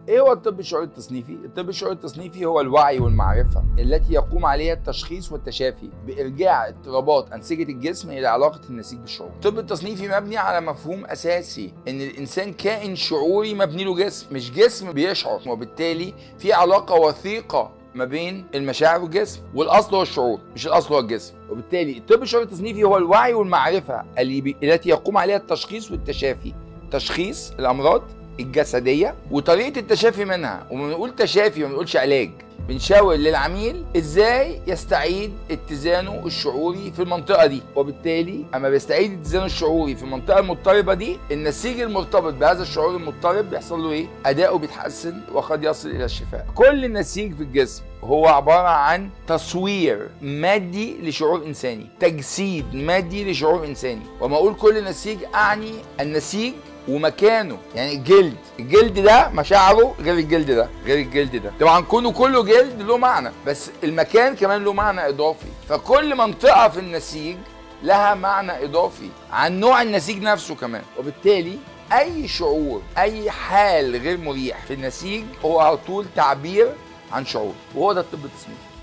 ايه هو الطب الشعوري التصنيفي الطب الشعوري التصنيفي هو الوعي والمعرفه التي يقوم عليها التشخيص والتشافي بارجاع اضطرابات انسجه الجسم الى علاقه النسيج بالشعور الطب التصنيفي مبني على مفهوم اساسي ان الانسان كائن شعوري مبني له جسم مش جسم بيشعر وبالتالي في علاقه وثيقه ما بين المشاعر والجسم والاصل هو الشعور مش الاصل هو الجسم وبالتالي الطب الشعوري التصنيفي هو الوعي والمعرفه اللي بي... التي يقوم عليها التشخيص والتشافي تشخيص الامراض الجسديه وطريقه التشافي منها وما بنقول تشافي ما بنقولش علاج بنشاور للعميل ازاي يستعيد اتزانه الشعوري في المنطقه دي وبالتالي اما بيستعيد اتزانه الشعوري في المنطقه المضطربه دي النسيج المرتبط بهذا الشعور المضطرب بيحصل له ايه اداؤه بيتحسن وقد يصل الى الشفاء كل نسيج في الجسم هو عبارة عن تصوير مادي لشعور إنساني تجسيد مادي لشعور إنساني وما أقول كل نسيج أعني النسيج ومكانه يعني الجلد الجلد ده مشاعره غير الجلد ده غير الجلد ده طبعا كونه كله جلد له معنى بس المكان كمان له معنى اضافي فكل منطقه في النسيج لها معنى اضافي عن نوع النسيج نفسه كمان وبالتالي اي شعور اي حال غير مريح في النسيج هو على طول تعبير عن شعور وهو ده الطب التصميمي